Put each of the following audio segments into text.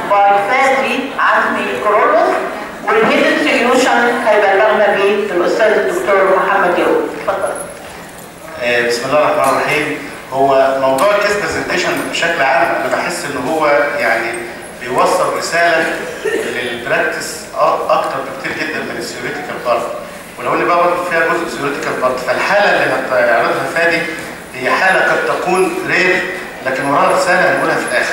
باي فادي عزمي كرولوس والهيدن سوليوشن هيبلغنا بيه الاستاذ الدكتور محمد يوسف اتفضل آه، بسم الله الرحمن الرحيم هو موضوع الكيس برزنتيشن بشكل عام انا بحس ان هو يعني بيوصل رساله للبراكتس أ- اكتر بكتير جدا من الثيوريتيكال بارت ولو ان بقى برضه فيها جزء ثيوريتيكال بارت فالحاله اللي هيعرضها فادي هي حاله قد تكون رير لكن وراها رساله هنقولها في الاخر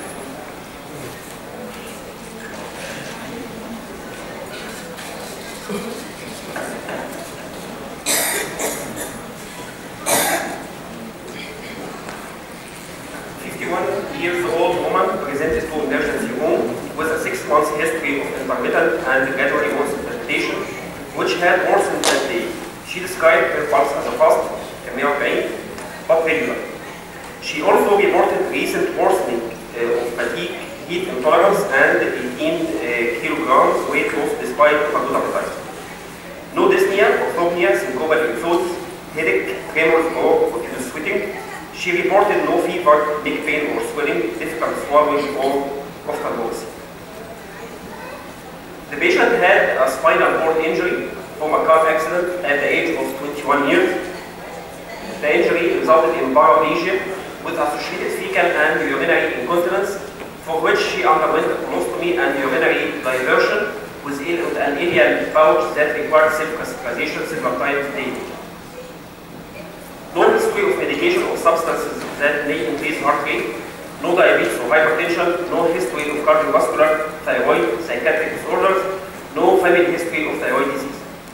years old woman presented to emergency room with a six months history of intermittent and gradually worsened palpitation, which had worsened that day. She described her pulse as a fast, pain, but regular. She also reported recent worsening uh, of fatigue, heat intolerance, and 18 uh, kilograms weight loss despite good appetite. No dyspnea, orthopnea, syncopal episodes, headache, tremors, or continuous sweating. She reported no fever, neck pain or swelling, difficult swallowing, or constipation. The patient had a spinal cord injury from a car accident at the age of 21 years. The injury resulted in paraplegia with associated fecal and urinary incontinence, for which she underwent a colostomy and urinary diversion with il- an ileal pouch that required self-catheterization several times daily. No history of medication or substances that may increase heart rate, no diabetes or hypertension, no history of cardiovascular, thyroid, psychiatric disorders, no family history of thyroid disease.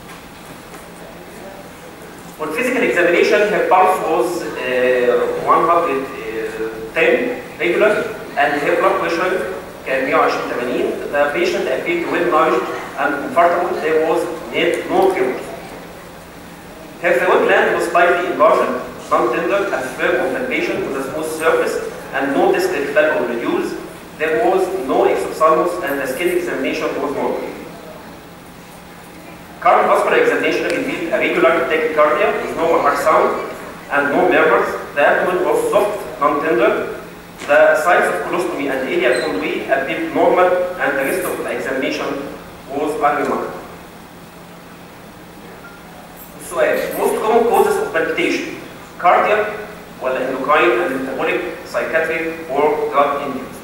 On physical examination, her pulse was uh, 110 regular and her blood pressure كان 120 The patient appeared well nourished and comfortable. There was no tremors. Her thyroid gland was slightly enlarged, non-tender and firm on palpation with a smooth surface and no distal or nodules. There was no exophthalmos and the skin examination was normal. Cardiovascular examination revealed a regular tachycardia with normal heart sound and no murmurs. The abdomen was soft, non-tender. The size of colostomy and iliac conduit appeared normal and the rest of the examination was unremarkable. السؤال most common causes of palpitation cardiac ولا endocrine and metabolic psychiatric or drug induced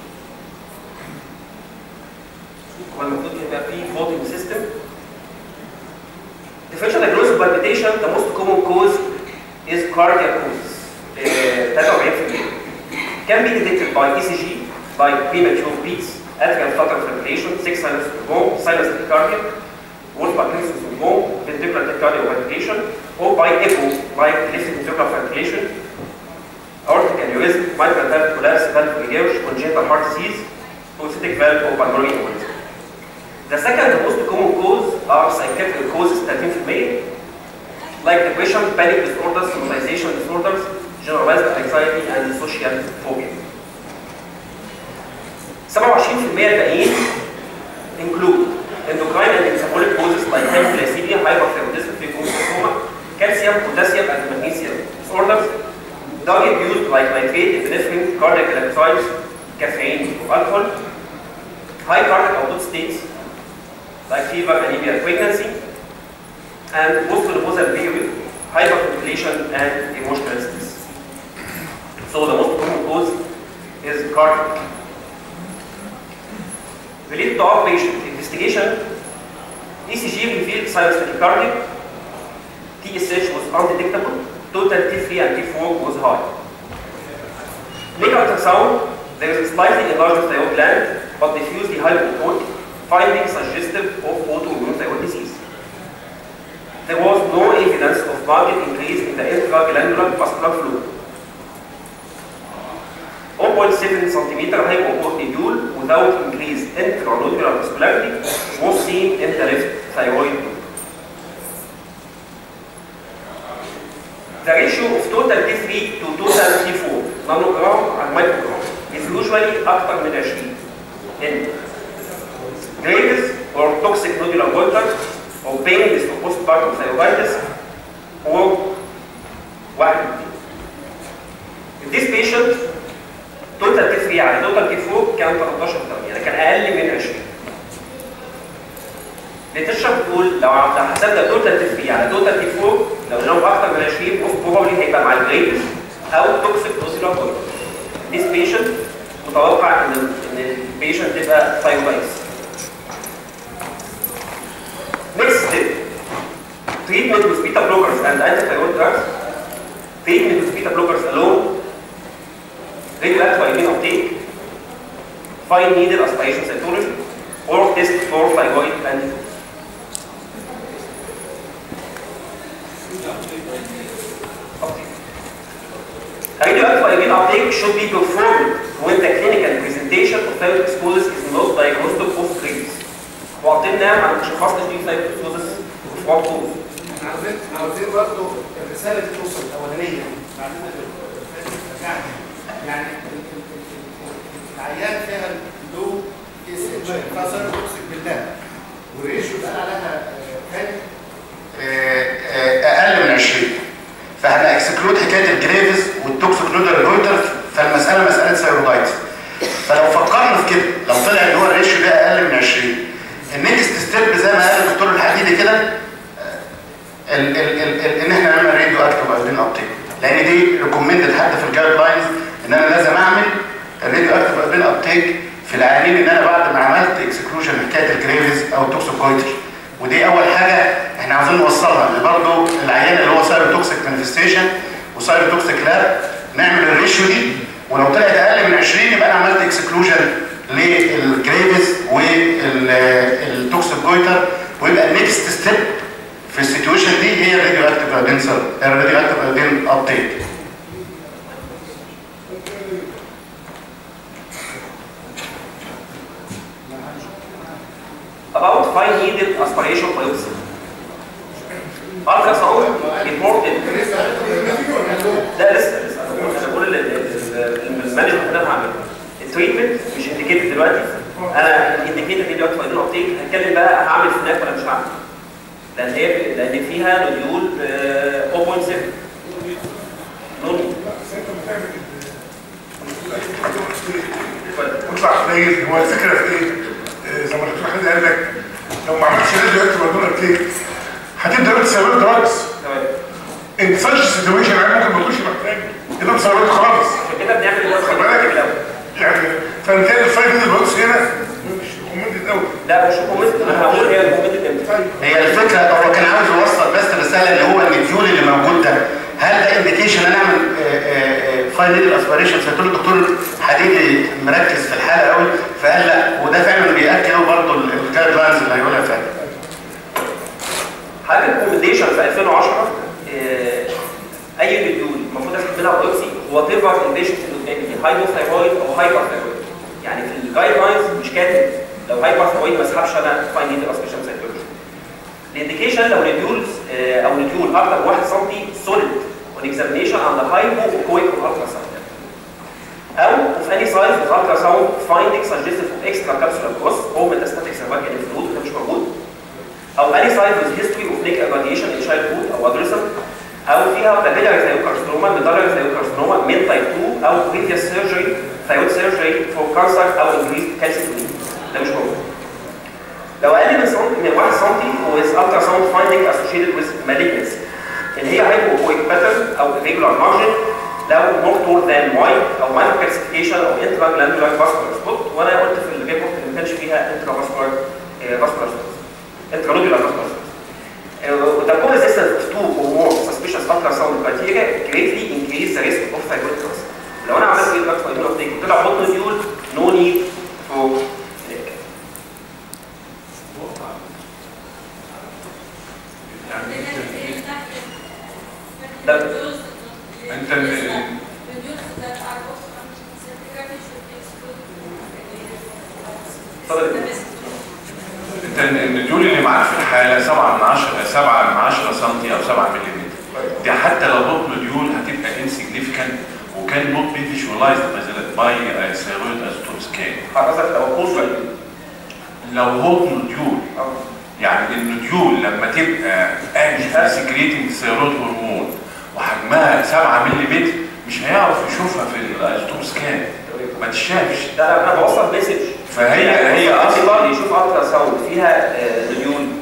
هو المفروض يبقى في voting system differential diagnosis of palpitation the most common cause is cardiac causes uh, 43% can be detected by ECG by premature beats atrial flutter fibrillation six sinus syndrome sinus tachycardia or Parkinson's syndrome, ventricular tachycardia or palpitation, or by echo, like left ventricular fibrillation, aortic aneurysm, mitral valve collapse, valve regurg, congenital heart disease, prosthetic valve or pulmonary embolism. The second most common cause are psychiatric causes 13%, like depression, panic disorders, socialization disorders, generalized anxiety, and social phobia. 27% الباقيين include endocrine and metabolic causes like hypoglycemia, hyperthyroidism, phycomicroma, calcium, potassium, and magnesium disorders, drug abuse like nitrate, epinephrine, cardiac electrolytes, caffeine, or alcohol, high cardiac output states like fever, anemia, and pregnancy, and postmenopausal period, hyperventilation, and emotional stress. So the most common cause is cardiac. Related to outpatient investigation, ECG revealed sinus tachycardia, TSH was undetectable, total T3 and T4 was high. Naked ultrasound, there is a slightly enlarged thyroid gland, but diffusely hypotonic, finding suggestive of autoimmune thyroid disease. There was no evidence of marked increase in the intraglandular vascular flow. 0.7 centimeter hypopotidule without increased intranodular vascularity was seen in the left thyroid node. The ratio of total T3 to total T4 nanogram and microgram is usually أكثر من 20 in graves or toxic nodular goiter or pain is postpartum thyroiditis or واحد If this patient توتال تي 3 على توتال تي 4 كان 13 درجه يعني كان اقل حسبنا توتال تي 3 على توتال تي 4 لو لقيناهم اكتر من 20 موست بروبلي هيبقى مع الجريد او توكسيك اوسيلار كويل This patient متوقع ان ان البيشنت تبقى ثايرويدز Next step treatment with beta blockers and anti-thyroid drugs treatment with beta blockers alone radioactive iodine uptake fine needle aspiration cytology or test for thyroid antibodies Radioactive iodine uptake should be performed when the clinical presentation of thyroid sclerosis is not diagnosed post treatment. وعطينا عن شخصنا دي thyroid sclerosis of what cause. عاوزين عاوزين برضه الرساله دي توصل الاولانيه بعدين يعني يعني العيان فيها لو اس اتش كسر توكسيك بالله والريشيو اللي قال عليها كام اقل من 20 فاحنا اكسكلود حكايه الجريفز والتوكسيكلودر رويتر فالمساله مساله ثايرويدايتس فلو فكرنا في كده لو طلع ان هو الريشيو ده اقل من 20 النكست ستيب زي ما قال الدكتور الحديدي كده ال- ال- ال- ال- ان احنا نعمل راديو اكتيف ايودين ابتيك لان دي ريكومندد حتى في الجايد لاينز ان انا لازم اعمل الراديو اكتيف ايودين ابتيك في العيانين ان انا بعد ما عملت اكسكلوجن حكايه الجريفز او التوكسيكويتر ودي اول حاجه احنا عاوزين نوصلها ان برضه العيان اللي هو سايروتوكسيك مانيفستيشن وسايروتوكسيك لاب نعمل الريشيو دي ولو طلعت اقل من 20 يبقى انا عملت اكسكلوجن للجريفز والتوكسيك جويتر ويبقى النكست ستيب في السيتويشن دي هي الراديو اكتيف ايودين الراديو اكتيف ايودين ابديت About fine needle aspiration biopsy. Ultrasound reported لا لسه لسه انا بقول- انا بقول ال- ال- ال- المانجمنت اللي انا هعمله التريتمنت مش انديكيتد دلوقتي انا الانديكيتد دي دلوقتي فايدين ابتيك هتكلم بقى هعمل سناب ولا مش هعمل لان هي لان فيها نوديول آه، 0.7 نون مطلع قليل هو الفكره في ايه؟ آه، زي ما الدكتور حميد قال لك لو ما عملتش راديو اكتيف مدونة كليك هتبدا بقى تسوي دراجز تمام ان ساتش سيتويشن يعني ممكن ما تكونش محتاج كده مسوي خالص عشان كده بنعمل دلوقتي خد فايدين بالك الاول يعني فبالتالي الفايده اللي ببص هنا مش ريكومندد قوي لا مش كومنت انا هقول هي الكومنت امتى هي الفكره هو كان عاوز يوصل بس رساله اللي هو النفيول اللي موجود ده هل ده انديكيشن انا اعمل فاين نيدل اسبيريشن فقلت له الدكتور حديدي مركز في الحاله قوي فقال لا وده فعلا بياكد هو برضه الجايد لاينز اللي هيقولها فعلا حاجه ريكومنديشن في 2010 آه، اي مديول المفروض اسحب منها بايوبسي وات ايفر البيشنت اللي قدامي دي هايبوثايرويد او هايبر ثايرويد يعني في الجايد لاينز مش كاتب لو هايبر ثايرويد ما اسحبش انا فاين نيدل اسبيشن سايكولوجي الانديكيشن لو نديول آه، او نديول اكتر من 1 سم سوليد on examination on the hypoechoic ultrasound او of any size with ultrasound finding suggestive of extracapsular growth او metastatic cervical fluid ده مش موجود او any size with history of neck irradiation in childhood او adolescent او فيها papillary thyrocarcinoma medullary thyrocarcinoma من type 2 او previous surgery thyroid surgery for cancer او increased calcitonin ده مش موجود لو اقل من سم من 1 سم with ultrasound finding associated with malignancy اللي هي hypoechoic pattern او irregular margin لو more tall than white او minor calcification او intraglandular vascular spot وانا قلت في الريبورت اللي ما كانش فيها intravascular آه، vascular spot intranuclear vascular spot Uh, the co-resistance of two or more suspicious ultrasound criteria greatly increase the risk of thyroid cancer. لو انا عملت ايه دلوقتي تhyroid uptake وطلع بطن نيول no need for neck. انت ال- اتفضل. انت النجول اللي معاك في الحاله 7 من 10 7 من 10 سم او 7 ملم دي حتى لو بطن ديول هتبقى انسيجنيفيكانت وكان نوت بي فيجواليزد باي ثيرويد ازوتوب سكان حضرتك لو كوز لو بطن ديول يعني النوديول لما تبقى انجل سكريتنج ثيرويد هرمون وحجمها 7 ملم مش هيعرف يشوفها في الايزوتوب سكان ما تشافش ده انا انا بوصل مسج فهي- هي اصلا أصلاً- يشوف الترا ساوند فيها آه، نيول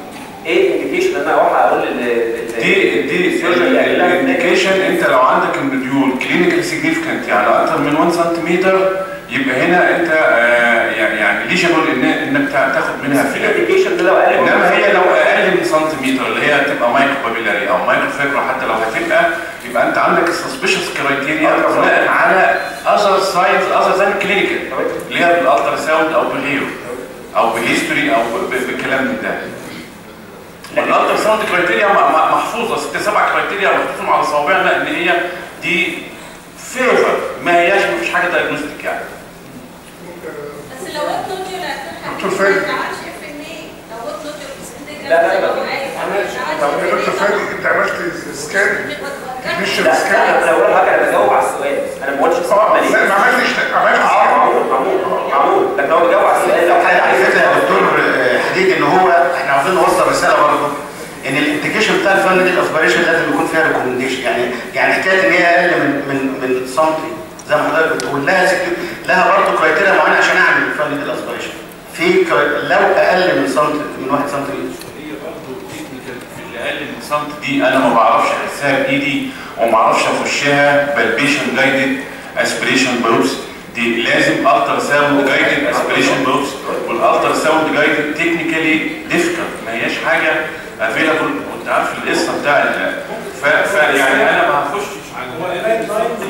ايه الانديكيشن ان انا اروح اقول لل دي دي surgeon يعمل لها الانديكيشن انت لو عندك النوديول كلينيكال سيجنيفيكانت يعني اكتر من 1 سنتيمتر يبقى هنا انت آه، يعني يعني ليجابل ان انك تا- تاخد منها فيلر الانديكيشن ده لو اقل من انما هي لو اقل من سنتيمتر اللي هي تبقى مايكرو بابيلاري او مايكرو فيبرا حتى لو هتبقى يبقى انت عندك السسبشس كرايتيريا بناء على اذر ساينز اذر ذان كلينيكال اللي هي بالالترا ساوند او بغيره او بهيستوري او ب- ب- بكلام من ده الالترا ساوند كرايتيريا م- م- محفوظه ست سبع كرايتيريا محطوطهم على صوابعنا ان هي دي فيفر ما هياش مفيش حاجه دايجنوستيك يعني بس لو قلت نوتيو لا دكتور فادي. ما تعرفش اف ان ايه لو قلت نوتيو في لا، لا، لا. طب يا دكتور فادي انت عملت سكان مش لا سكان انا لو حاجه انا بجاوب على السؤال انا ما قلتش صح اه لا ما عملتش ما عملتش اه سكان معمول معمول معمول لكن هو بجاوب على السؤال لو حاجه على فكره يا دكتور آه، حديد ان هو احنا عاوزين نوصل رساله برضه ان الانديكيشن بتاع الفن دي الاوبريشن لازم يكون فيها ريكومنديشن يعني يعني حكايه ان هي اقل من من من سنتي زي ما حضرتك بتقول لها سك- لها برضه كرايتيريا معينه عشان اعمل الفن دي الاوبريشن في كراي- لو اقل من سنتي من 1 سنتي هي برضه تكنيكال في اللي اقل من سنت دي انا ما بعرفش احسها بايدي وما اعرفش اخشها بالبيشن جايدد اسبريشن بايوبسي دي لازم الترا ساوند جايدد اسبريشن بايوبسي والالترا ساوند جايدد تكنيكالي ديفيكالت ما هياش حاجه افيلابل وانت عارف القصه بتاع ال- ف, ف يعني انا ما هخشش على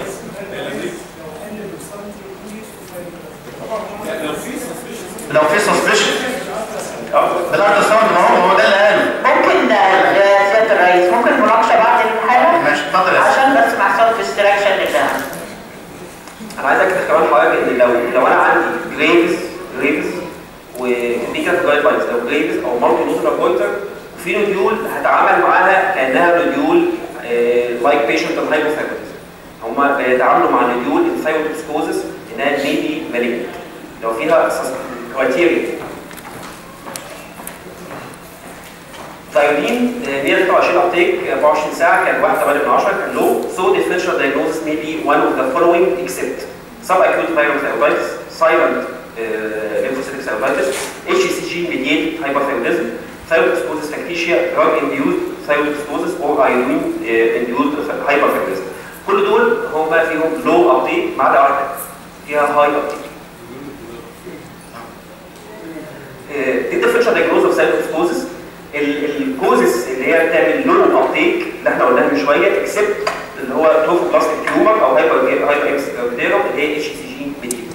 لو في سسبشن بالالترا ساوند ما هو هو ده اللي قاله ممكن آه، يا سياده الرئيس ممكن مناقشه بعد الحاله ماشي اتفضل يا عشان بس مع صوت ديستراكشن لله انا عايزك كمان حضرتك ان لو لو انا عندي جريفز جريفز ودي كانت جايد لاينز لو جريفز او مالتي نوترال جويتر وفي نوديول هتعامل معاها كانها نوديول لايك بيشنت هايبوثايرويدزم هم بيتعاملوا مع نوديول انثايروتوكسكوزس انها ميبي مالجنت لو فيها كرايتيريا ثايودين 123 ابتيك 24 ساعه كان 1 8 من 10 كان لو so differential diagnosis may be one of the following except subacute viral thyroiditis silent uh, lymphocytic thyroiditis HCG mediated hyperthyroidism thyroidoscosis factitia drug induced thyroidoscosis or immune uh, induced hyperthyroidism كل دول هم فيهم low uptake ما عدا واحده فيها high uptake دي differential diagnosis of thyroidoscosis الكوزس اللي هي بتعمل لون ابتيك اللي احنا قلناها من شويه اكسبت اللي هو تروفوبلاستيك تيومر او هايبر هايبر اكس اللي هي اتش سي جي ميديت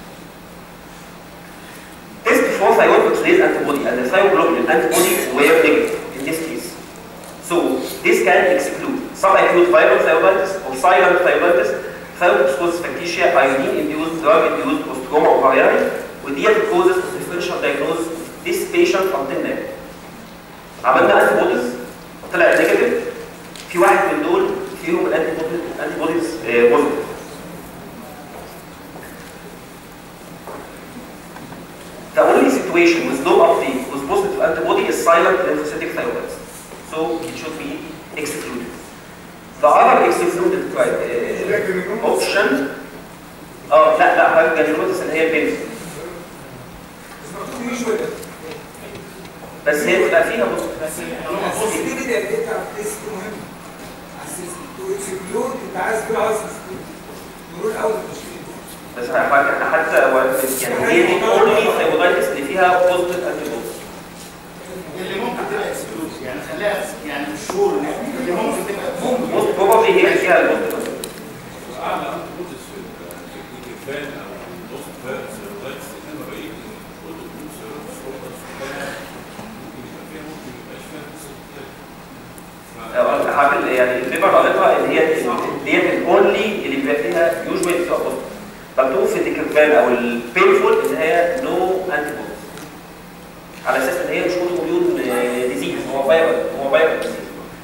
Test for thyroid oxidase antibody and the thyroglobulin antibody were negative in this case. So this can exclude subacute viral thyroiditis or silent thyroiditis, thyrotoxicosis factitia, iodine-induced, drug-induced osteoma ovariani, وديت causes of differential diagnosis of this patient until now. عملنا انتي بوديز طلع نيجاتيف في واحد من دول فيهم الانتي بوديز انتي بوديز بوزيتيف The only situation with low uptake with positive antibody is silent lymphocytic thyroiditis. So it should be excluded. The other excluded uh, option اه لا لا حضرتك جانيروتس اللي هي البنز بس هي بتبقى فيها بوزيتيف السنسيتيفيتي ده بتاع تيست مهم تو اكسكلود انت عايز كده عايز نقول اول التشخيص بس احنا حتى يعني هي دي اونلي ثايرويدايتس اللي فيها بوزيتيف انتي بوديز اللي ممكن تبقى اكسكلوز يعني خليها يعني مش شور اللي ممكن تبقى ممكن موست بروبلي هي اللي فيها البوزيتيف اعلى انتيبوديز في الكيفان او النص فات سيرولايتس انما بقيه البروتوكول سيرولايتس ممكن يبقى فيها ممكن ما يبقاش فيها حاجه يعني الليفر قالتها ان هي ديت الاونلي اللي بيبقى فيها يوجوالي بتبقى بوزيتيف مكتوب في الديكرفان او البينفول ان هي نو انتي بوديز على اساس ان هي مش اوتو اميون ديزيز هو فايرال هو فايرال ديزيز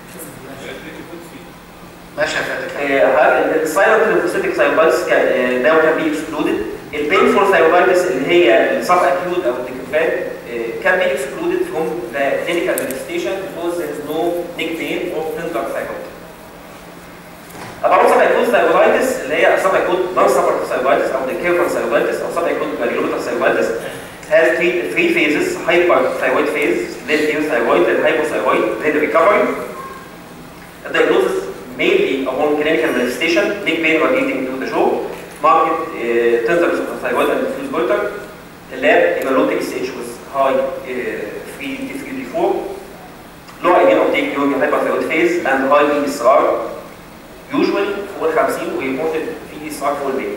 ماشي يا فندم السايلنت ليمفوسيتك ثايرويدز ناو كان بي اكسكلودد البينفول ثايرويدز اللي هي السب اكيوت او الديكرفان can be excluded from the clinical manifestation because there is no neck pain or tender thyroid. About subacute thyroiditis اللي هي subacute non-subacute thyroiditis او the careful thyroiditis او subacute granulomatous thyroiditis has three, three phases, hyperthyroid phase, then euthyroid, then hypothyroid, then recovery. The diagnosis mainly upon clinical manifestation, neck pain radiating to the jaw, marked uh, tenderness of the thyroid and diffuse goiter, the lab hematologic SH was high uh, 3 T3 T4, low immune uptake during the hyperthyroid phase, and high ESR, usually فوق 50 ويمورتد في ESR فوق البين.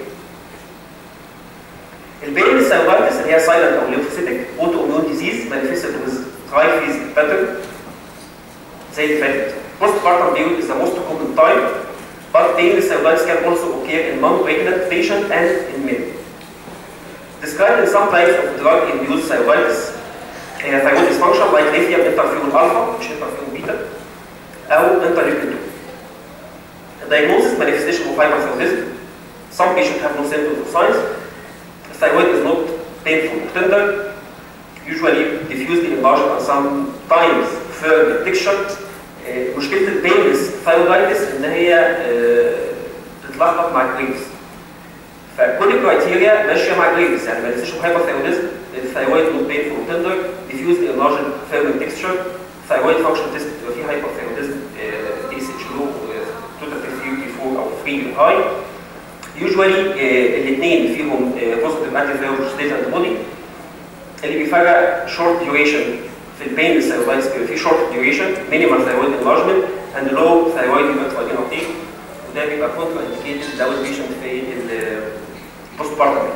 البين الثيرويدس اللي هي سايلنت او ليمفوسيتك اوتو اميون ديزيز مانيفستد ويز تراي فيز باترن زي اللي فاتت. Postpartum period is the most common time, but pain cellulitis can also occur in non-pregnant patient and in men. Described in some types of drug-induced cellulitis, uh, thyroid dysfunction like lithium interferon alpha, مش interferon beta, أو interleukin 2. The diagnosis manifestation of hyperthyroidism. Some patients have no symptoms or signs. The thyroid is not painful or tender, usually diffusely enlarged and sometimes firm detection آه، مشكله البينلس ثايرويدايتس ان هي آه، تتلخبط مع الجريفز فكل الكرايتيريا ماشيه مع الجريفز يعني مانيفستيشن هايبرثايروديزم الثايرويد نوت بين فور تندر ديفيوز انلارجد فيرمنت تكستشر ثايرويد فانكشن تيست بيبقى فيه هايبرثايروديزم دي اس اتش لو توتال تي 3 4 او 3 هاي يوجوالي الاثنين فيهم بوزيتيف انتي ثايرويد انتي بودي اللي بيفرق شورت ديوريشن في البين الثايرويدز بيبقى فيه شورت ديوريشن مينيمال ثايرويد انلارجمنت اند لو ثايرويد هيماتوجين اوبتيك وده بيبقى كونترا انديكيتد لو البيشنت في البوست بارتم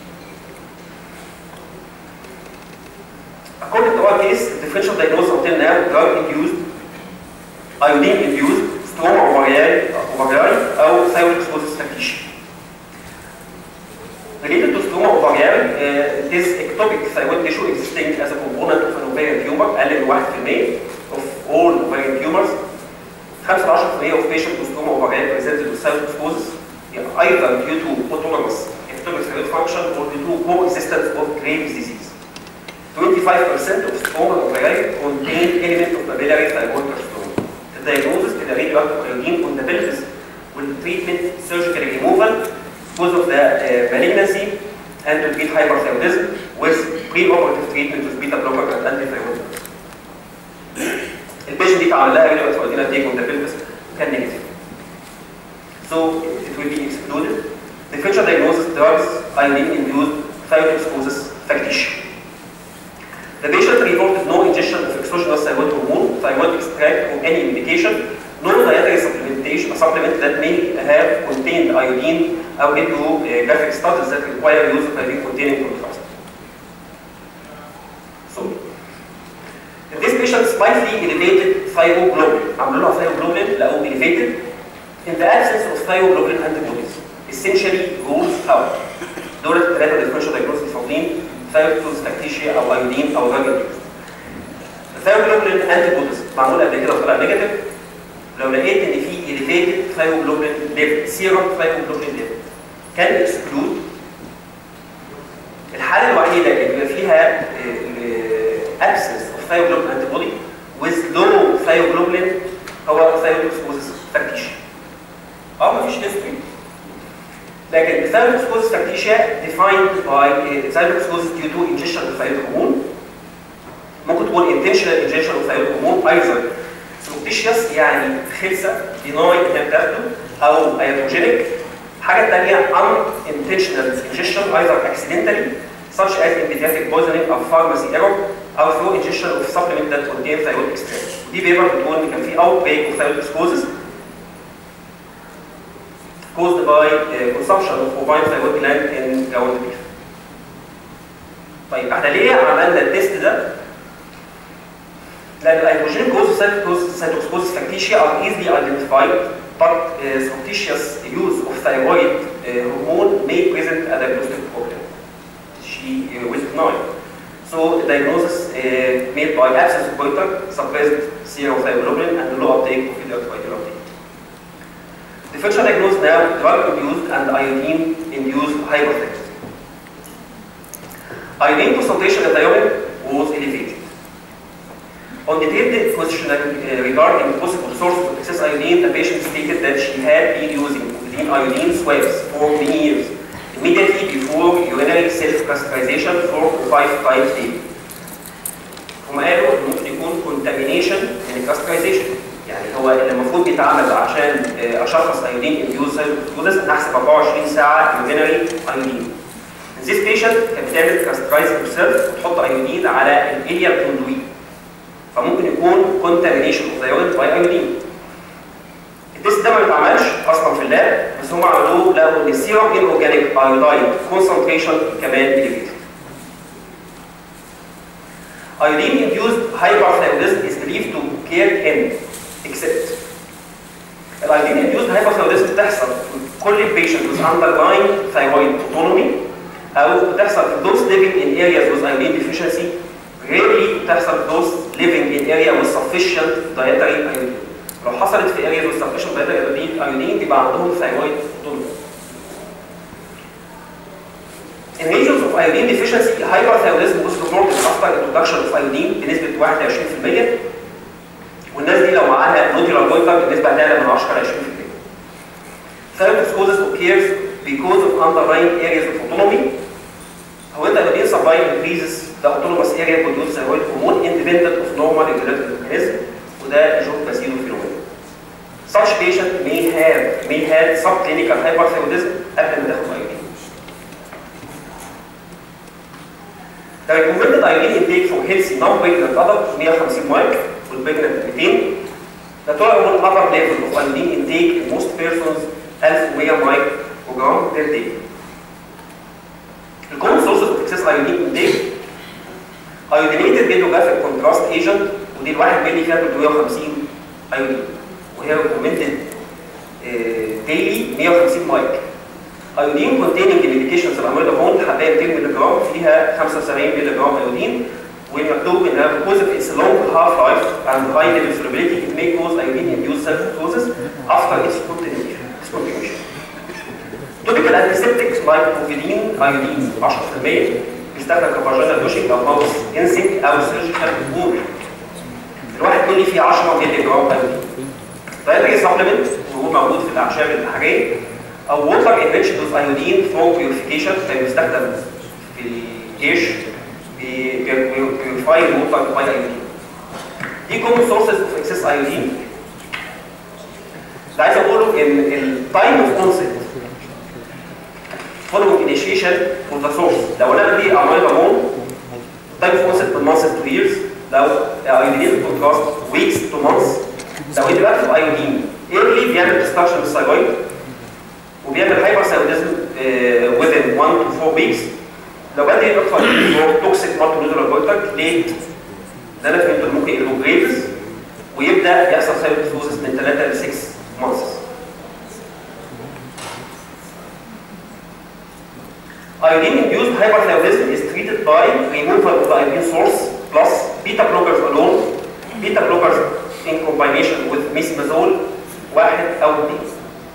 According to our case, the differential diagnosis until now drug-induced, iodine-induced, stroma ovarian, ovarian أو thyroid exposed stagnation. Related to stroma ovarian, uh, it is ectopic thyroid tissue existing as a component of an ovarian tumor, أقل من 1% of all ovarian tumors. 5-10% of patients with stroma ovarian presented with thyroid exposed either due to autonomous ectopic thyroid function or due to coexistence of Graves' disease. 25% of stroma ovarian contain element of papillary thyroid carcinoma. The diagnosis is a radioactive iodine on the pelvis with treatment surgical removal because of the uh, malignancy and to treat hyperthyroidism with pre-operative treatment with beta blocker and antithyroid. البيشنت دي اتعمل لها راديو اكتيفيتي تيك اون ذا بيلفس كان نيجاتيف. So it will be excluded. Differential diagnosis drugs iodine induced thyroid exposures factitia. The patient reported no ingestion of exogenous thyroid hormone, thyroid extract, or any medication, no dietary supplementation, a supplement that may have contained iodine or into uh, graphic studies that require use of iodine containing contrast. So, in this patient slightly elevated thyroglobulin, عملوا لها thyroglobulin لقوه elevated in the absence of thyroglobulin antibodies, essentially rules out. دول الثلاثة differential diagnosis فاضلين thyroid factitia أو iodine أو drug induced. الثيروجلوبولين antibodies معمول قبل كده وطلع نيجاتيف لو لقيت ان في elevated thyroglobulin level serum thyroglobulin level كان اكسكلود الحاله الوحيده اللي بيبقى فيها absence of thyroglobulin antibody with low thyroglobulin هو thyroid exposed factitia اه مفيش history لكن thyroid exposed factitia defined by uh, thyroid exposed due to ingestion of thyroid hormone ممكن تكون intentional ingestion of thyroid hormone either surreptitious يعني خلسه deny انها بتاخده او iatrogenic حاجه ثانيه unintentional ingestion either accidentally such as in pediatric poisoning or pharmacy error او through ingestion of supplement that contain thyroid extract دي بيبر بتقول ان كان في outbreak of thyroid exposures caused by uh, consumption of bovine thyroid gland in ground beef. طيب احنا ليه عملنا التيست ده؟ لان الايتروجين كوز cytotoxicous factitia are easily identified but uh, surreptitious use of thyroid uh, hormone may present a diagnostic problem. She uh, will deny. So the diagnosis uh, made by absence of goiter, suppressed serum thyroglobulin, and low uptake of electrolyte uptake. Differential diagnosis now drug-induced and iodine-induced hypertension. Iodine concentration in the urine was elevated. On detailed questionnaire uh, regarding the possible source of excess iodine, the patient stated that she had been using clean iodine swabs for many years, immediately before before urinary self-catheterization four to five times daily. هم قالوا إن ممكن يكون contamination من الكاسترايزيشن يعني هو اللي المفروض بيتعمل عشان آه، اشخص ايودين انديوز انا احسب 24 ساعه يورينري ايودين. This patient كانت بتعمل كاسترايز herself وتحط ايودين على الاليا كوندوي فممكن يكون contamination of the urine by iodine. التست ده ما بيتعملش اصلا في اللاب بس هم عملوه لقوا ان السيرم ان اورجانيك ايودايد كونسنتريشن كمان elevated. Iodine induced hyperthyroidism is believed to occur in except الايودين induced hyperthyroidism بتحصل في كل البيشنت with underlying thyroid autonomy او بتحصل في those living in areas with iodine deficiency rarely بتحصل في those living in area with sufficient dietary iodine لو حصلت في area with sufficient dietary iodine iodine يبقى عندهم thyroid autonomy In regions of iodine deficiency, hyperthyroidism was reported after introduction of iodine بنسبة 21% والناس دي لو معاها نوديولار جويتر النسبة هتعلى من 10 ل 20%. Thyroid causes occurs because of underlying areas of autonomy. However, iodine supply increases the autonomous area produce thyroid hormone independent of normal regulatory mechanism وده جوب باسيلو فينومين. Such patient may have may have subclinical hyperthyroidism قبل ما تاخد iodine. The recommended iodine intake for healthy non-pregnant adult 150 mic والpregnant 200. The tolerable upper level of iodine intake in most persons 1100 microgram per day. The common sources of excess iodine intake iodinated radiographic contrast agent ودي الواحد ملي فيها 350 ايودين وهي recommended uh, daily 150 مايك ايودين containing medications الاميلودابون حبايه 200 مللي جرام فيها 75 مللي جرام ايودين ومكتوب انها because of its long half life and high level solubility it may cause iodine induced self-ptosis after its discontinuation. discontinuation. Topical antiseptics like povidine iodine 10% بيستخدم كفاجينال دوشنج او ماوس انسنج او سيرجيكال بور الواحد ملي فيه 10 مللي جرام ايودين dietary supplement وهو موجود في الاعشاب البحريه او ووتر انريتش دوز ايودين فور بيوريفيكيشن كان بيستخدم في الجيش بيوريفاي الووتر باي ايودين دي كومن سورسز اوف اكسس ايودين اللي عايز اقوله ان التايم اوف كونسبت following initiation for the source لو انا بدي اعمل هرمون تايم اوف كونسبت من months to years لو ايودين كونتراست weeks to months لو انت بقى في ايودين early بيعمل ديستراكشن للثايرويد وبيعمل هايبر ثايروديزم within 1 to 4 weeks لو بدي الاطفال هو توكسيك مالتي نيوترال جويتر ليت ده انا فهمت ممكن يبقوا جريفز ويبدا يحصل ثايرويدوزس من 3 ل 6 months Iodine-induced hyperthyroidism is treated by removal of the iodine source plus beta blockers alone, beta blockers in combination with mesmazole واحد أو اثنين.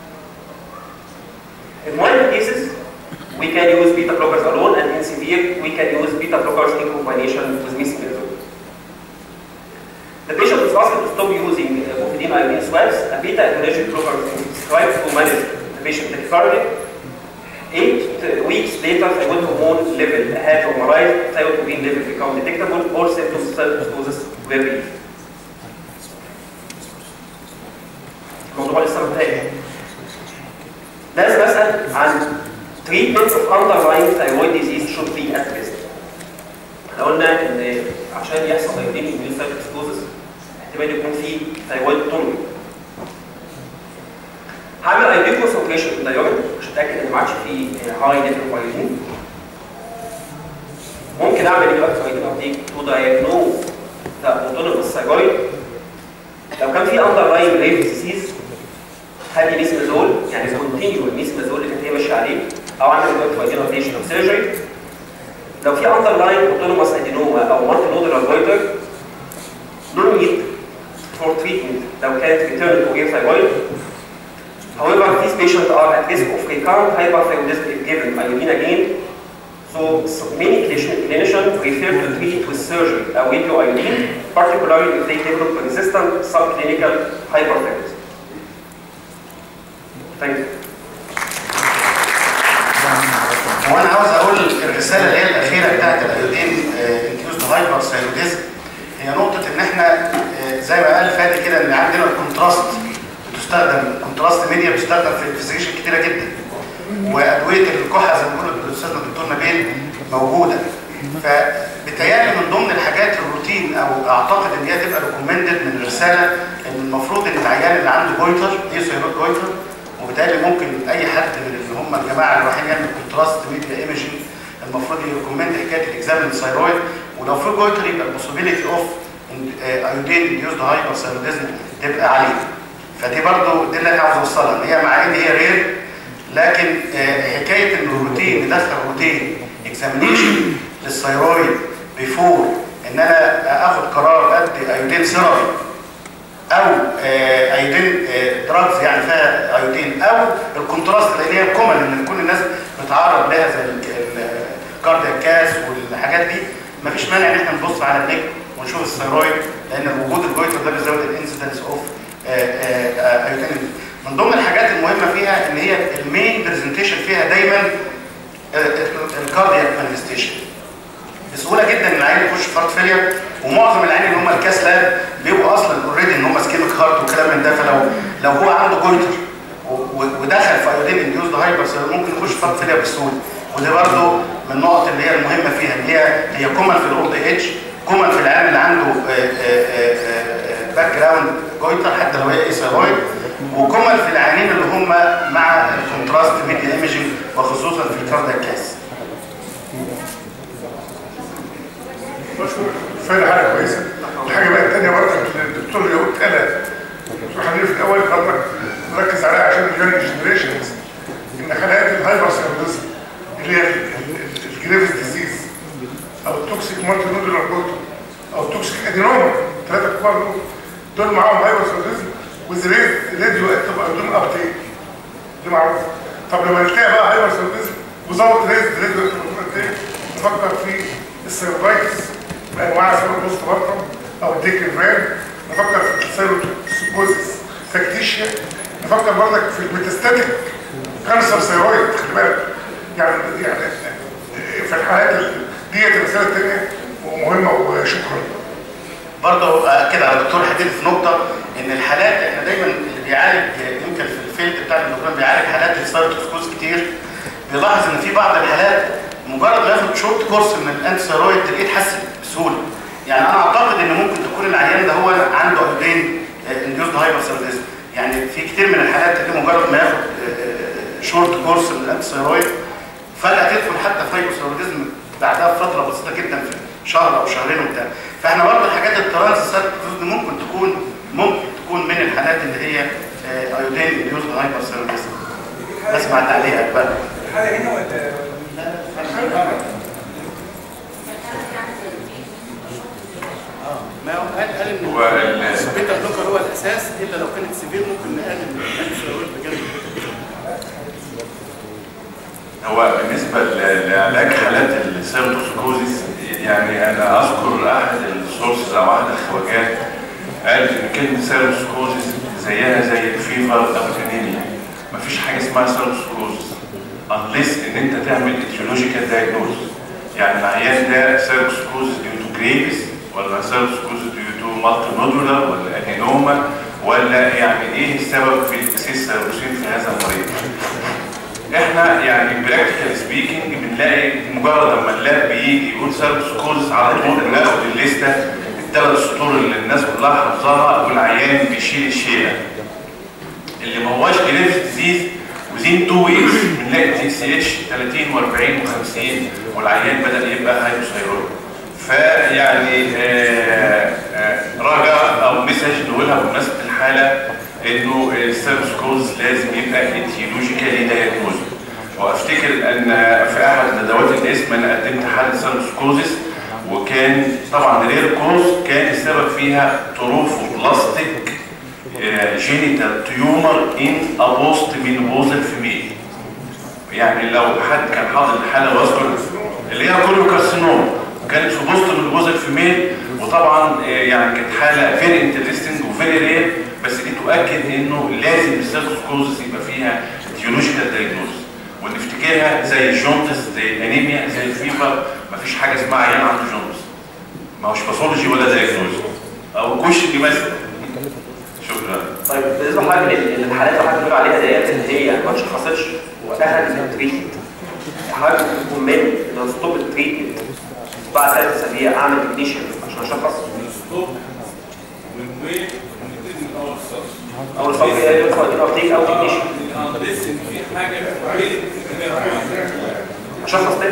In mild cases, we can use beta blockers alone, and in severe, we can use beta blockers in combination with mesmazole. The patient is asked to stop using uh, morphine iodine swabs. A beta adrenergic blocker is prescribed to manage the patient tachycardia. Eight weeks later, thyroid hormone level had normalized, thyroid hormone level become detectable, all symptoms of self-hypnosis were relieved. الموضوع لسه منتهي. لازم اسال عن treatment of underlying thyroid disease should be addressed. احنا قلنا ان عشان يحصل iodine immune cytosis احتمال يكون في thyroid autonomy. هعمل ايودين كونسنتريشن في الدايورين عشان اتاكد ان ما عادش في هاي ليفل اوف ايودين ممكن اعمل ايه بقى في ايودين ابديت تو دايجنوز ذا اوتونوموس ثايرويد لو كان في اندرلاين ريف ديزيز هدي ميسمازول يعني كونتينيو الميسمازول اللي كانت هي ماشيه عليه او اعمل دلوقتي ايودين ابديشن او سيرجري لو في اندرلاين اوتونوموس ادينوما او مالتي نودولار جويتر نو نيد فور تريتمنت لو كانت ريتيرن تو اير ثايرويد However, these patients are at risk of recurrent hyperthyroidism if given iodine again. So, so many clinicians prefer to treat with surgery or radio iodine, particularly if they develop resistant subclinical hyperthyroidism. Thank you. هو انا عاوز اقول الرساله اللي هي الاخيره بتاعت الايودين انكيوزد هايبر ثايروديزم هي نقطه ان احنا آه، زي ما قال فادي كده ان عندنا الكونتراست بتستخدم كونتراست ميديا بتستخدم في الانفستيجيشن كتيره جدا وادويه الكحه زي ما بيقولوا الاستاذ الدكتور نبيل موجوده فبتهيألي من ضمن الحاجات الروتين او اعتقد ان هي تبقى ريكومندد من الرساله ان المفروض ان العيان اللي عنده جويتر ايه سيروت جويتر وبالتالي ممكن اي حد من اللي هم الجماعه اللي رايحين يعمل كونتراست ميديا ايمجنج المفروض يريكومند حكايه الاكزامين ثايرويد ولو في جويتر يبقى البوسيبيليتي اوف ايودين انديوزد هايبر ثايروديزم تبقى عاليه فدي برضو دي اللي انا عاوز اوصلها ان هي مع ان هي رير لكن آه، حكايه ان الروتين ندخل روتين اكزامينيشن للثيرويد بيفور ان انا اخد قرار ادي ايودين سيرابي او آه، ايودين دراجز يعني فيها ايودين او الكونتراست لان هي كومن ان كل الناس بتتعرض لها زي الكاردياك كاس والحاجات دي مفيش مانع ان احنا نبص على النجم ونشوف الثيرويد لان وجود الجويتر ده بيزود الانسيدنس اوف ايودين من ضمن الحاجات المهمه فيها ان هي المين برزنتيشن فيها دايما الكاردياك مانيفستيشن بسهوله جدا ان العين يخش في هارت فيلير ومعظم العين اللي هم الكاس لاب بيبقوا اصلا اوريدي ان هم سكيميك هارت وكلام من ده فلو لو هو عنده جويتر و- و- ودخل في ايودين انديوزد هايبر ممكن يخش في هارت فيلير بسهوله وده برضه من النقط اللي هي المهمه فيها ان هي هي كومن في الاولد ايج كومن في العيان اللي عنده باك جراوند جويتر حتى لو هي ايثيرويد وكومن في العيانين اللي هم مع الكونتراست ميديا ايمجنج وخصوصا في الكاردياك كاس بشكر فعلا حاجه كويسه الحاجه بقى الثانيه برضه الدكتور اللي قلت قالها الدكتور حبيبي في الاول برضك مركز عليها عشان اليونج جنريشنز ان حالات الهايبر سيرفيزم اللي هي الجريفز ديزيز او التوكسيك مالتي نودولار بروتو او التوكسيك ادينوما ثلاثه كبار دول دول معاهم هايبر سيرفيزم وزريز راديو اكتف ايودين ابتيك دي معروفه طب لما نلتقي بقى هايبر سيرفيزم وزود ريز راديو اكتف ايودين نفكر في السيرفايتس بانواع سيرو بوست بارتم او الديكليفران نفكر في السيروتوكسيكوزيس تكتيشيا نفكر برضك في الميتاستاتيك كانسر ثيرويد خلي بالك يعني يعني في الحالات ال- ديت الرساله الثانيه ومهمه وشكرا برضه اكد على الدكتور حديد في نقطه ان الحالات احنا دايما اللي بيعالج يمكن في الفيلد بتاع الدكتور بيعالج حالات السايتوسكوز كتير بيلاحظ ان في بعض الحالات مجرد ما ياخد شورت كورس من الانتي ثيرويد تلاقيه اتحسن بسهوله يعني انا اعتقد ان ممكن تكون العيان ده هو عنده ايودين انديوزد هايبر ثيرويدزم يعني في كتير من الحالات اللي مجرد ما ياخد شورت كورس من الانتي ثيرويد فجاه تدخل حتى في هايبوثيروديزم بعدها بفتره بسيطه جدا في شهر او شهرين وبتاع فاحنا برضه الحاجات الترانس دي ممكن تكون ممكن تكون من الحالات اللي هي آه، ايودين انديوزد هايبر ثيروديزم اسمع تعليقك بقى الحالة هنا ولا ما هو قال قال ان هو ال- البيتا بلوكر هو الاساس الا لو كانت سيفير ممكن نقلل الانسولين بجانب البيتا هو بالنسبة ل- لعلاج حالات السيرتوسكوزيس يعني أنا أذكر أحد السورسز أو أحد الخواجات قال إن كلمة سيرتوسكوزيس زيها زي الفيفر أو الأنيميا مفيش حاجة اسمها سيرتوسكوزيس unless إن أنت تعمل etiological diagnosis يعني العيان ده سيرتوسكوزيس due to graves ولا سيرتوسكوزيس due to multinodular ولا أدينوما ولا يعني إيه السبب في الإكسيس سيروسين في هذا المريض احنا يعني براكتيكال سبيكينج بنلاقي مجرد اما اللاب بيجي يقول سيرفس كوز على طول بناخد الليسته الثلاث سطور اللي الناس كلها حافظاها والعيان بيشيل الشيله اللي ما هواش جريفز ديزيز وزين 2 ويكس بنلاقي تي سي اتش 30 و40 و50 والعيان بدا يبقى هايبوثايرويد فيعني آه، آه، رجاء او مسج نقولها بمناسبه الحاله انه السيرفس كوز لازم يبقى اتيولوجيكالي دايجنوز وافتكر ان في احد ندوات الاسم انا قدمت حاله سيرفس كوزس وكان طبعا رير كوز كان السبب فيها تروفوبلاستيك جينيتال تيومر ان ابوست مينوبوزال فيميل يعني لو حد كان حاضر الحاله واذكر اللي هي كله كارسينوم كانت في بوست مينوبوزال فيميل وطبعا آه، يعني كانت حاله فيري انترستنج وفيري رير بس دي تؤكد انه لازم السيركوسكوزس يبقى فيها تيولوجيكال دايجنوز ونفتكرها زي الجونتس زي الانيميا زي الفيفر مفيش حاجه اسمها عيان عنده جونتس ما هوش باثولوجي ولا دايجنوز او كشك مثلا شكرا طيب بالنسبه لحضرتك لل- للحالات اللي حضرتك بتقول عليها ديت اللي هي ما اتشخصتش واخدت التريتمنت حضرتك ريكومند ان ستوب التريتمنت بعد ثلاث اسابيع اعمل اجنيشن عشان اشخص اول صف ايه يدخل ابتيك او اجنيشن اشخص تاني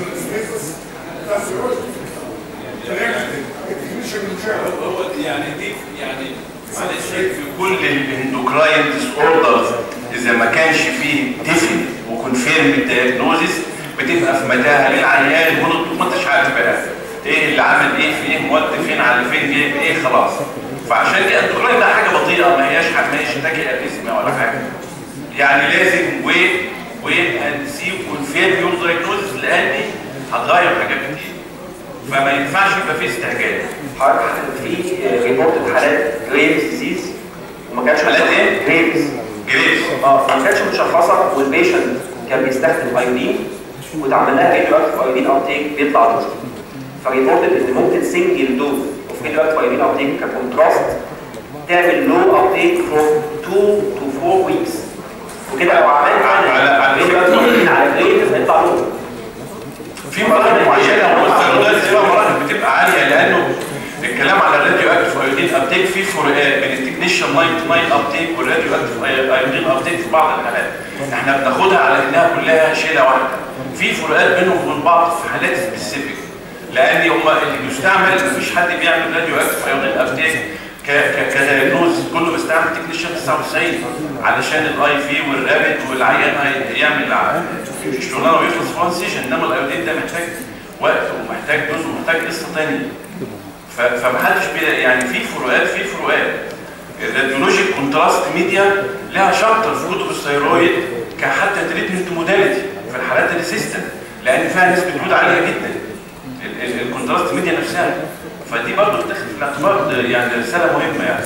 في كل الاندوكراين ديس اوردرز اذا ما كانش فيه ديفن وكونفيرم الدياجنوزيس بتبقى في متاهه للعيان وما انتش عارف بقى ايه اللي عمل ايه في ايه مواد فين على فين جايب ايه خلاص فعشان كده الاندوكراين ده حاجه بطيئه ما هياش ما هياش تاكي اريزما ولا حاجه يعني لازم ويت ويت اند سي كونفيرم يور دايجنوزيس لان هتغير حاجات كتير فما ينفعش يبقى فيه استعجال حضرتك في ريبورت حالات جريفز ديزيز وما كانش حالات ايه؟ جريفز جريس اه ما كانتش متشخصه والبيشنت كان بيستخدم ايودين واتعمل لها راديو اكتيف ايودين ابتيك بيطلع دوز فريبورتد ان ممكن سنجل دوز اوف راديو اكتيف ايودين ابتيك ككونتراست تعمل لو ابتيك فور 2 تو 4 ويكس وكده لو عملت على- على- راديو اكتيف ايودين على جريفز هيطلع لو في مراحل معينه والستيرويدات دي بقى مراحل بتبقى عاليه لانه الكلام على الراديو اكتيف ايودين ابتيك في فروقات بين التكنيشن نايت نايت ابتيك والراديو اكتيف ايودين ابتيك في بعض الحالات احنا بناخدها على انها كلها شيله واحده في فروقات بينهم وبين بعض في حالات سبيسيفيك لان هم اللي بيستعمل مفيش حد بيعمل راديو اكتيف ايودين ابتيك ك ك كدايجنوز كله بيستعمل تكنيشن 99 علشان الاي في والرابط والعيان هي- يعمل ع- الشغلانه ويخلص في وان سيشن انما الايودين ده محتاج وقت ومحتاج دوز ومحتاج قصه ثانيه ف- فمحدش بي يعني في فروقات في فروقات الراديولوجيك كونتراست ميديا لها شابتر في كتب الثيرويد كحتى تريتمنت موداليتي في الحالات الريسيستنت لان فيها نسبه جهود عاليه جدا ال- ال- الكونتراست ميديا نفسها فدي برضه بتاخد في الاعتبار ده يعني رساله مهمه يعني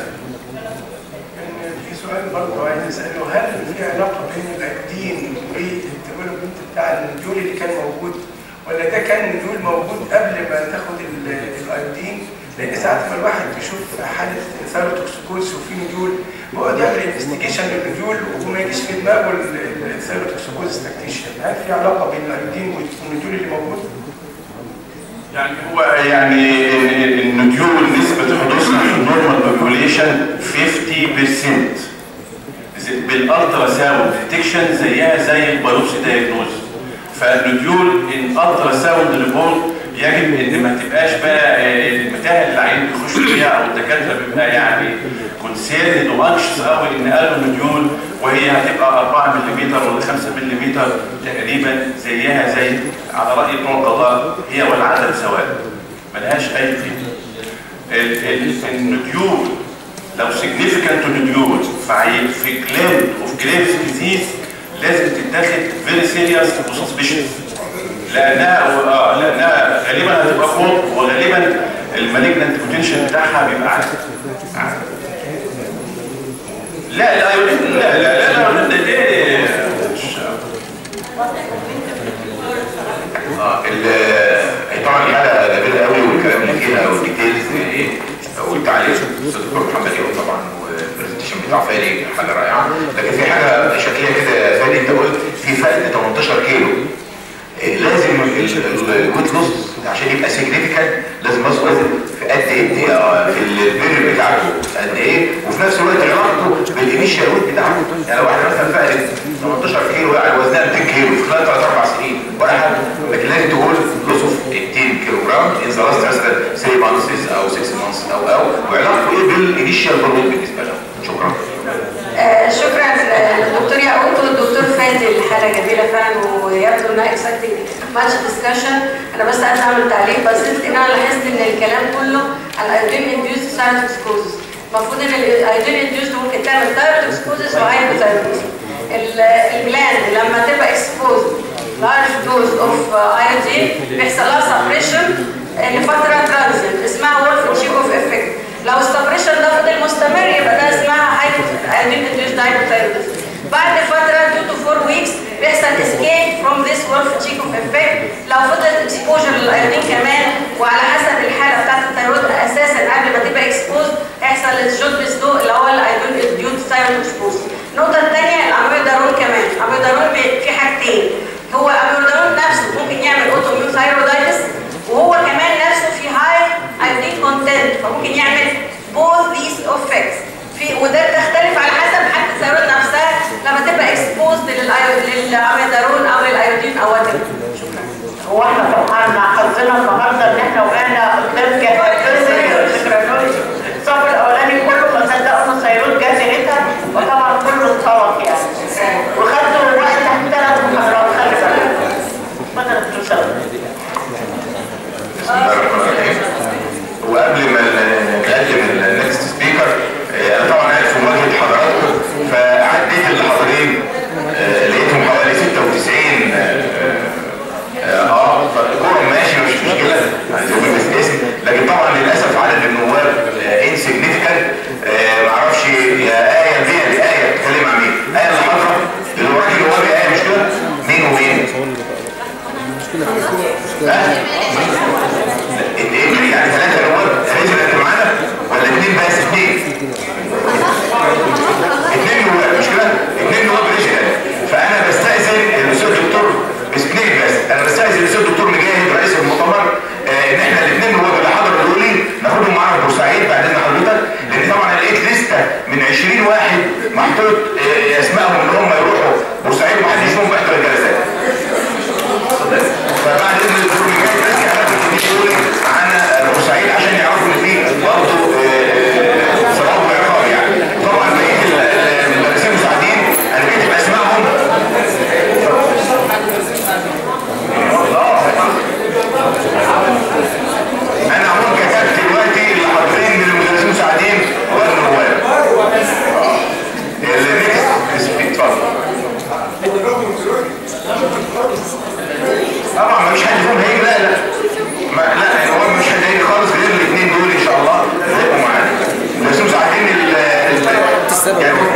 كان في سؤال برضه عايز اساله هل في علاقه بين الايودين والديفلوبمنت بتاع النوديول اللي كان موجود ولا ده كان نوديول موجود قبل ما تاخد ال- الايودين لان ساعات ما الواحد بيشوف حاله ثيروتوكسيكوز وفي نوديول بيقعد يعمل انفستيجيشن للنوديول وما يجيش في دماغه الثيروتوكسيكوز تكتيشن هل في علاقه بين الايودين والنوديول اللي موجود؟ يعني هو يعني النوديول نسبة حدوثها في النورمال بوبوليشن 50% زي- بالالترا ساوند ديتكشن زيها زي البيوبسي دايجنوز فالنوديول ان الترا ساوند ريبورت يجب ان ما تبقاش بقى آه، المتاهه اللي العيان بيخش فيها او الدكاتره بيبقى يعني كونسيرند وانكشس قوي ان قالوا نوديول وهي هتبقى 4 ملم ولا 5 ملم تقريبا زيها زي على راي بتوع القضاء هي والعدم سواء ملهاش اي قيمه ال- ال- النوديول لو significant نوديول في عي- في جلاند اوف جريفز ديزيز لازم تتاخد فيري سيريس وسسبشن لانها اه لانها غالبا هتبقى فوق وغالبا المالجنت بوتنشال بتاعها بيبقى عالي عالي. لا الايودين لا لا لا الايودين ده ايه مش- اه ال- طبعا الحلقه جميله قوي والكلام اللي فيها والديتيلز ايه قلت عليه الاستاذ الدكتور محمد يوم طبعا والبرزنتيشن بتاع فادي حاجه رائعه لكن في حاجه شكليه كده يا فادي انت قلت في فرق 18 كيلو إيه، لازم الويت لوس عشان يبقى سيجنيفيكانت لازم نص وزن في قد ايه آه، في البيريود بتاعته قد ايه وفي نفس الوقت علاقته بالانيشال ويت بتاعته يعني لو واحد مثلا فقد 18 كيلو يعني وزنها 200 كيلو في خلال 3 4 سنين ولا حاجه لكن لازم تقول لوس اوف 18 كيلو جرام ان ذا لاست مثلا 3 مانثس او 6 مانثس او او وعلاقته ايه بالانيشال ويت بالنسبه له شكرا آه، شكرا للدكتور يعقوب والدكتور فادي الحاله جميله فعلا ويبدو انها اكسايتنج ماتش ديسكشن انا بس عايزه اعمل تعليق بسيط ان انا لاحظت ان الكلام كله على الايودين انديوز سايتوكسكوزس المفروض ان الايودين انديوز ممكن تعمل ثايروتوكسكوزس وهايبوثايروتوكسكوزس الجلاند لما تبقى اكسبوز لارج دوز اوف ايودين بيحصل لها سبريشن لفتره ترانزيت اسمها وولف تشيكوف افكت لو السبريشن ده فضل مستمر يبقى ده اسمها هايبوثايرويدز بعد فتره 2 to 4 ويكس بيحصل اسكيب فروم ذيس وولف تشيكوف افكت لو فضلت اكسبوجر للايودين كمان وعلى حسب الحاله بتاعت الثيرويد اساسا قبل ما تبقى اكسبوز يحصل الجوت دو اللي هو الايودين انديوت ثيرويد اكسبوز النقطه الثانيه الاميودارون كمان الاميودارون بي- في حاجتين هو الاميودارون نفسه ممكن يعمل اوتوميون ثايرويدايتس وهو كمان نفسه في هاي ايودين كونتنت فممكن يعمل both these effects في وده تختلف على حسب حتى الثيرويد نفسها لما تبقى اكسبوزد للاميدارون او للايودين او whatever. شكرا هو احنا طبعا مع حظنا النهارده ان احنا وقعنا قدام جهاز الصف الاولاني كله ما صدقوا ان السيروت جت لقيتها وطبعا كله اتطوق يعني وخدوا وقت تحت ثلاث محاضرات خلي بالك اتفضل يا دكتور سلمى. بسم الله الرحمن الرحيم وقبل ما ن- نقدم النكست سبيكر انا طبعا عارف في مواجهه حضراتكم فعديت اللي حاضرين آه، لقيتهم حوالي 96 اه اه فالكورم ماشي مش مشكله عايز اقول بس اسم لكن طبعا للاسف عدد النواب انسيجنيفيكانت معرفش يا ايه بيها دي ايه بتتكلم عن مين؟ ايه اللي حاضره اللي وراك النواب ايه مش كده؟ مين ومين؟ ها؟ ايه يعني ثلاثة نواب ريزلنت معانا ولا اثنين بس اثنين؟ اثنين نواب مش كده؟ اثنين نواب ريزلنت فانا بستأذن الاستاذ الدكتور اثنين بس انا بستأذن الاستاذ الدكتور مجاهد رئيس المؤتمر آه، ان احنا الاثنين نواب اللي حضروا دول ناخدهم معانا في بورسعيد بعدين حضرتك لان طبعا أنا لقيت لسته من 20 واحد محطوط آه، اسمائهم ان هم يروحوا بورسعيد ومحدش فيهم بيحضر الجلسات فبعد اذن الدكتور مجاهد بس هناخد الدكتور عن بورسعيد عشان يعرفوا ان في برضه ثواب وعقاب يعني طبعا بقيه ال- المدرسين المساعدين انا كاتب اسمائهم انا عموما كتبت دلوقتي اللي حاضرين من المدرسين المساعدين والنواب النكست اتفضل طبعا مفيش حد فيهم هيجي لا لا ما لا يعني هو مش حد هيجي خالص غير الاثنين دول ان شاء الله هيبقوا معانا بس مساعدين ال ال- يعني